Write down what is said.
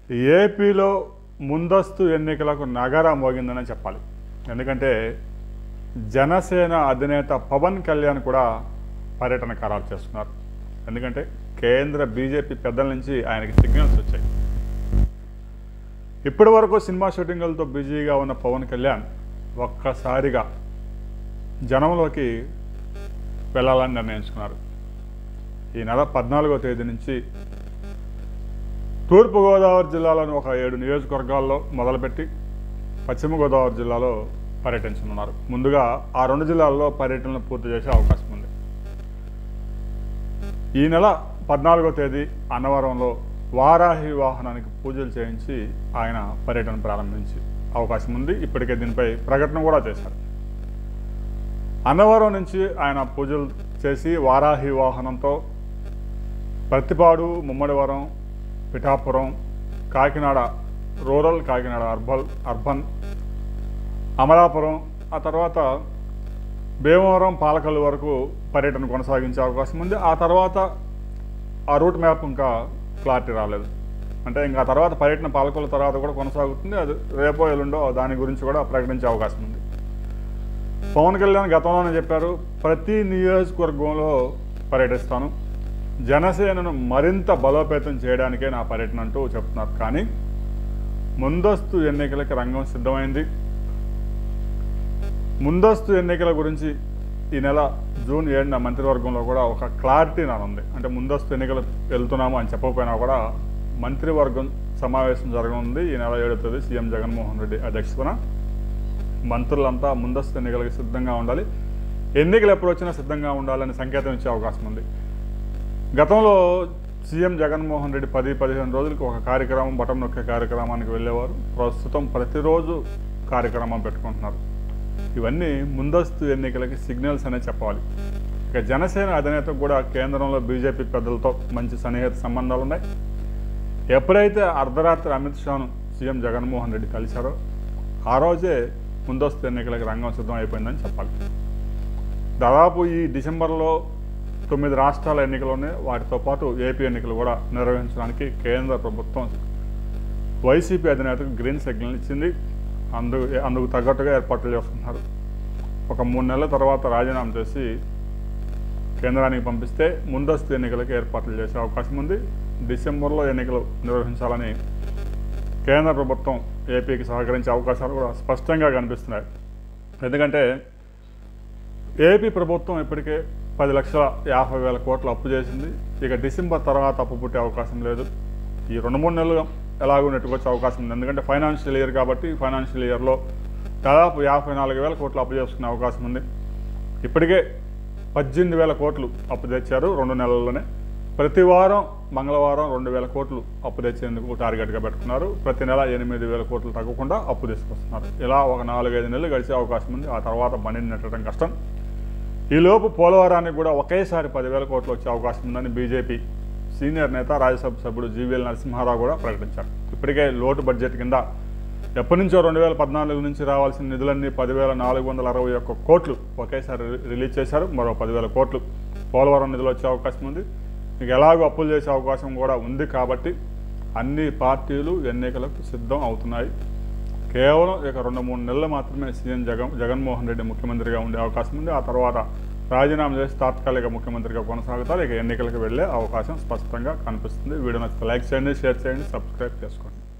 ఏపీలో ముందస్తు ఎన్నికలకు నగర మోగిందని చెప్పాలి ఎందుకంటే జనసేన అధినేత పవన్ కళ్యాణ్ కూడా పర్యటన ఖరారు చేస్తున్నారు ఎందుకంటే కేంద్ర బీజేపీ పెద్దల నుంచి ఆయనకి సిగ్నల్స్ వచ్చాయి ఇప్పటి వరకు సినిమా షూటింగులతో బిజీగా ఉన్న పవన్ కళ్యాణ్ ఒక్కసారిగా జనంలోకి వెళ్ళాలని నిర్ణయించుకున్నారు ఈ నెల పద్నాలుగో తేదీ నుంచి తూర్పుగోదావరి జిల్లాలోని ఒక ఏడు నియోజకవర్గాల్లో మొదలుపెట్టి పశ్చిమ గోదావరి జిల్లాలో పర్యటించనున్నారు ముందుగా ఆ రెండు జిల్లాల్లో పర్యటనలు పూర్తి చేసే అవకాశం ఉంది ఈ నెల పద్నాలుగో తేదీ అన్నవరంలో వారాహి వాహనానికి పూజలు చేయించి ఆయన పర్యటన ప్రారంభించి అవకాశం ఉంది ఇప్పటికే దీనిపై ప్రకటన కూడా చేశారు అన్నవరం నుంచి ఆయన పూజలు చేసి వారాహి వాహనంతో Prathipadu Mummidivaram Pithapuram Kakinada rural Kakinada urban urban Amalapuram ఆ తర్వాత భీమవరం పాలకల్లు వరకు పర్యటన కొనసాగించే అవకాశం ఉంది ఆ తర్వాత ఆ రూట్ మ్యాప్ ఇంకా క్లారిటీ రాలేదు అంటే ఇంకా తర్వాత పర్యటన పాలకుల తర్వాత కూడా కొనసాగుతుంది అది రేపో ఎల్లుండో దాని గురించి కూడా ప్రకటించే అవకాశం ఉంది పవన్ కళ్యాణ్ గతంలోనే చెప్పారు ప్రతి నియోజకవర్గంలో పర్యటిస్తాను జనసేనను మరింత బలోపేతం చేయడానికే నా పర్యటన అంటూ చెప్తున్నారు కానీ ముందస్తు ఎన్నికలకి రంగం సిద్ధమైంది ముందస్తు ఎన్నికల గురించి ఈ నెల జూన్ ఏడున మంత్రివర్గంలో కూడా ఒక క్లారిటీ నానుంది అంటే ముందస్తు ఎన్నికలు వెళ్తున్నాము అని చెప్పకపోయినా కూడా మంత్రివర్గం సమావేశం జరగనుంది ఈ నెల ఏడో తేదీ సీఎం జగన్మోహన్ రెడ్డి అధ్యక్షతన మంత్రులంతా ముందస్తు ఎన్నికలకు సిద్ధంగా ఉండాలి ఎన్నికలు ఎప్పుడు వచ్చినా సిద్ధంగా ఉండాలని సంకేతం ఇచ్చే అవకాశం ఉంది గతంలో సీఎం జగన్మోహన్ రెడ్డి పది పదిహేను రోజులకు ఒక కార్యక్రమం బటన్ నొక్కే కార్యక్రమానికి వెళ్ళేవారు ప్రస్తుతం ప్రతిరోజు కార్యక్రమం పెట్టుకుంటున్నారు ఇవన్నీ ముందస్తు ఎన్నికలకి సిగ్నల్స్ అనే చెప్పాలి ఇక జనసేన అధినేతకు కూడా కేంద్రంలో బీజేపీ పెద్దలతో మంచి సన్నిహిత సంబంధాలు ఉన్నాయి ఎప్పుడైతే అర్ధరాత్రి అమిత్ షాను సీఎం జగన్మోహన్ రెడ్డి కలిశారో ఆ రోజే ముందస్తు ఎన్నికలకు రంగం సిద్ధం అయిపోయిందని చెప్పాలి దాదాపు ఈ డిసెంబర్లో తొమ్మిది రాష్ట్రాల ఎన్నికలు ఉన్నాయి వాటితో పాటు ఏపీ ఎన్నికలు కూడా నిర్వహించడానికి కేంద్ర ప్రభుత్వం వైసీపీ అధినేతకు గ్రీన్ సిగ్నల్ ఇచ్చింది అందు అందుకు తగ్గట్టుగా ఏర్పాట్లు చేస్తున్నారు ఒక మూడు నెలల తర్వాత రాజీనామా చేసి కేంద్రానికి పంపిస్తే ముందస్తు ఎన్నికలకు ఏర్పాట్లు చేసే అవకాశం ఉంది డిసెంబర్లో ఎన్నికలు నిర్వహించాలని కేంద్ర ప్రభుత్వం ఏపీకి సహకరించే అవకాశాలు కూడా స్పష్టంగా కనిపిస్తున్నాయి ఎందుకంటే ఏపీ ప్రభుత్వం ఇప్పటికే పది లక్షల యాభై వేల కోట్లు అప్పు చేసింది ఇక డిసెంబర్ తర్వాత అప్పు పుట్టే అవకాశం లేదు ఈ రెండు మూడు నెలలు ఎలాగో నెట్టుకొచ్చే అవకాశం ఉంది ఎందుకంటే ఫైనాన్షియల్ ఇయర్ కాబట్టి ఫైనాన్షియల్ ఇయర్లో దాదాపు యాభై నాలుగు వేల కోట్లు అప్పు చేసుకునే అవకాశం ఉంది ఇప్పటికే పద్దెనిమిది వేల కోట్లు అప్పు తెచ్చారు రెండు నెలల్లోనే ప్రతి వారం మంగళవారం రెండు వేల కోట్లు అప్పు తెచ్చేందుకు టార్గెట్గా పెట్టుకున్నారు ప్రతి నెల ఎనిమిది వేల కోట్లు తగ్గకుండా అప్పు తీసుకొస్తున్నారు ఇలా ఒక నాలుగైదు నెలలు గడిచే అవకాశం ఉంది ఆ తర్వాత బండిని నెట్టడం కష్టం ఈలోపు పోలవరానికి కూడా ఒకేసారి పదివేల కోట్లు వచ్చే అవకాశం ఉందని బీజేపీ సీనియర్ నేత రాజ్యసభ సభ్యుడు జీవీఎల్ నరసింహారావు కూడా ప్రకటించారు ఇప్పటికే లోటు బడ్జెట్ కింద ఎప్పటి నుంచో రెండు వేల పద్నాలుగు నుంచి రావాల్సిన నిధులన్నీ పదివేల నాలుగు వందల అరవై ఒక్క కోట్లు ఒకేసారి రి- రిలీజ్ చేశారు మరో పదివేల కోట్లు పోలవరం నిధులు వచ్చే అవకాశం ఉంది ఇక ఎలాగో అప్పులు చేసే అవకాశం కూడా ఉంది కాబట్టి అన్ని పార్టీలు ఎన్నికలకు సిద్ధం అవుతున్నాయి కేవలం ఇక రెండు మూడు నెలలు మాత్రమే సీఎం జగన్ జగన్మోహన్ రెడ్డి ముఖ్యమంత్రిగా ఉండే అవకాశం ఉంది ఆ తర్వాత రాజీనామా చేసి తాత్కాలిక ముఖ్యమంత్రిగా కొనసాగుతారు ఇక ఎన్నికలకు వెళ్ళే అవకాశం స్పష్టంగా కనిపిస్తుంది వీడియో నచ్చితే లైక్ చేయండి షేర్ చేయండి సబ్స్క్రైబ్ చేసుకోండి